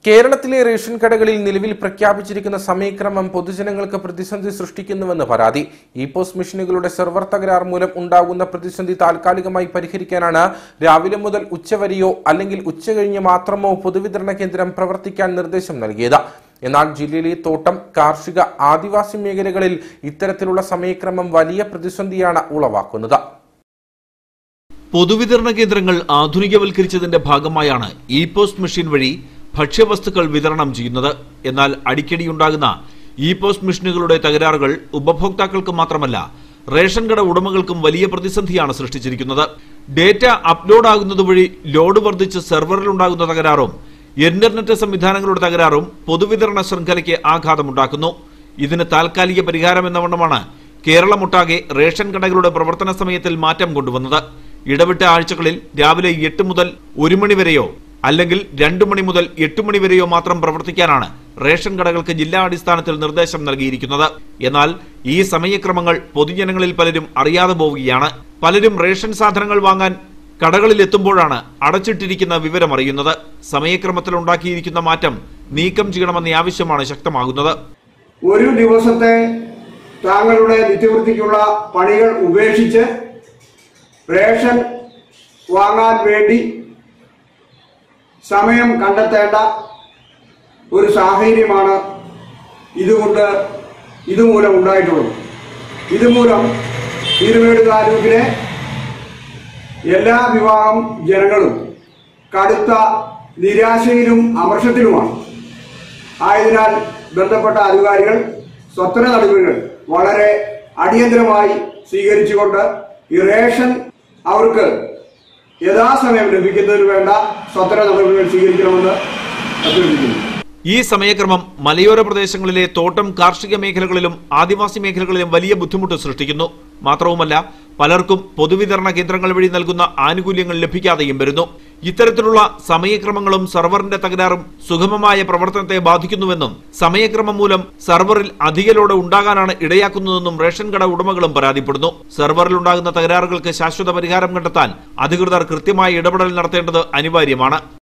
കേരളത്തിലെ റേഷൻ കടകളിൽ നിലവിൽ പ്രഖ്യാപിച്ചിരിക്കുന്ന സമയക്രമം പൊതുജനങ്ങൾക്ക് പ്രതിസന്ധി സൃഷ്ടിക്കുന്നുവെന്ന് പരാതി ഇ പോസ്റ്റ് മെഷീനുകളുടെ സെർവർ തകരാർ മൂലം ഉണ്ടാകുന്ന പ്രതിസന്ധി താൽക്കാലികമായി പരിഹരിക്കാനാണ് രാവിലെ മുതൽ ഉച്ചവരെയോ അല്ലെങ്കിൽ ഉച്ചകഴിഞ്ഞ് മാത്രമോ പൊതുവിതരണ കേന്ദ്രം പ്രവർത്തിക്കാൻ നിർദ്ദേശം നൽകിയത് എന്നാൽ ജില്ലയിലെ തോട്ടം കാർഷിക ആദിവാസി മേഖലകളിൽ ഇത്തരത്തിലുള്ള സമയക്രമം വലിയ പ്രതിസന്ധിയാണ് ഉളവാക്കുന്നത് പൊതുവിതരണ കേന്ദ്രങ്ങൾ ആധുനികവൽക്കരിച്ചതിന്റെ ഭാഗമായാണ് ഇ പോസ്റ്റ് മെഷീൻ വഴി ഭക്ഷ്യവസ്തുക്കൾ വിതരണം ചെയ്യുന്നത് എന്നാൽ അടിക്കടിയുണ്ടാകുന്ന ഇ പോസ്റ്റ് മെഷീനുകളുടെ തകരാറുകൾ ഉപഭോക്താക്കൾക്ക് മാത്രമല്ല റേഷൻ കട ഉടമകൾക്കും വലിയ പ്രതിസന്ധിയാണ് സൃഷ്ടിച്ചിരിക്കുന്നത് ഡേറ്റ അപ്ലോഡ് ആകുന്നത് വഴി ലോഡ് വർദ്ധിച്ച് സെർവറിലുണ്ടാകുന്ന തകരാറും ഇന്റർനെറ്റ് സംവിധാനങ്ങളുടെ തകരാറും പൊതുവിതരണ ശൃംഖലയ്ക്ക് ആഘാതമുണ്ടാക്കുന്നു ഇതിന് താൽക്കാലിക പരിഹാരം എന്ന വണ്ണമാണ് കേരളമൊട്ടാകെ റേഷൻ കടകളുടെ പ്രവർത്തന സമയത്തിൽ മാറ്റം കൊണ്ടുവന്നത് ഇടവിട്ട ആഴ്ചകളിൽ രാവിലെ എട്ട് മുതൽ ഒരു മണി വരെയോ അല്ലെങ്കിൽ രണ്ടു മണി മുതൽ എട്ട് മണി വരെയോ മാത്രം പ്രവർത്തിക്കാനാണ് റേഷൻ കടകൾക്ക് ജില്ലാ അടിസ്ഥാനത്തിൽ നിർദ്ദേശം നൽകിയിരിക്കുന്നത് എന്നാൽ ഈ സമയക്രമങ്ങൾ പൊതുജനങ്ങളിൽ പലരും അറിയാതെ പോവുകയാണ് പലരും റേഷൻ സാധനങ്ങൾ വാങ്ങാൻ കടകളിൽ എത്തുമ്പോഴാണ് അടച്ചിട്ടിരിക്കുന്ന വിവരം അറിയുന്നത് സമയക്രമത്തിൽ ഉണ്ടാക്കിയിരിക്കുന്ന മാറ്റം നീക്കം ചെയ്യണമെന്ന ആവശ്യമാണ് ശക്തമാകുന്നത് ഒരു ദിവസത്തെ താങ്കളുടെ നിത്യവൃത്തിക്കുള്ള പണികൾ ഉപേക്ഷിച്ച് റേഷൻ വാങ്ങാൻ വേണ്ടി സമയം കണ്ടെത്തേണ്ട ഒരു സാഹചര്യമാണ് ഇതുകൊണ്ട് ഇതുമൂലം ഉണ്ടായിട്ടുള്ളത് ഇതുമൂലം തിരുവേട് താലൂക്കിലെ എല്ലാ വിഭാഗം ജനങ്ങളും കടുത്ത നിരാശയിലും അമർഷത്തിലുമാണ് ആയതിനാൽ ബന്ധപ്പെട്ട അധികാരികൾ സ്വത്തന നടപടികൾ വളരെ അടിയന്തരമായി സ്വീകരിച്ചുകൊണ്ട് ഈ റേഷൻ അവർക്ക് യഥാസമയം ലഭിക്കുന്നതിന് വേണ്ട സ്വത്തന നടപടികൾ സ്വീകരിക്കണമെന്ന് അഭ്യർത്ഥിക്കുന്നു ഈ സമയക്രമം മലയോര പ്രദേശങ്ങളിലെ തോട്ടം കാർഷിക മേഖലകളിലും ആദിവാസി മേഖലകളിലും വലിയ ബുദ്ധിമുട്ട് സൃഷ്ടിക്കുന്നു മാത്രവുമല്ല പലർക്കും പൊതുവിതരണ കേന്ദ്രങ്ങൾ വഴി നൽകുന്ന ആനുകൂല്യങ്ങൾ ലഭിക്കാതെയും വരുന്നു ഇത്തരത്തിലുള്ള സമയക്രമങ്ങളും സെർവറിന്റെ തകരാറും സുഗമമായ പ്രവർത്തനത്തെ ബാധിക്കുന്നുവെന്നും സമയക്രമം മൂലം സെർവറിൽ അധിക ലോഡ് ഉണ്ടാകാനാണ് ഇടയാക്കുന്നതെന്നും റേഷൻ കട ഉടമകളും പരാതിപ്പെടുന്നു സെർവറിൽ ഉണ്ടാകുന്ന തകരാറുകൾക്ക് ശാശ്വത പരിഹാരം കണ്ടെത്താൻ അധികൃതർ കൃത്യമായ ഇടപെടൽ നടത്തേണ്ടത് അനിവാര്യമാണ്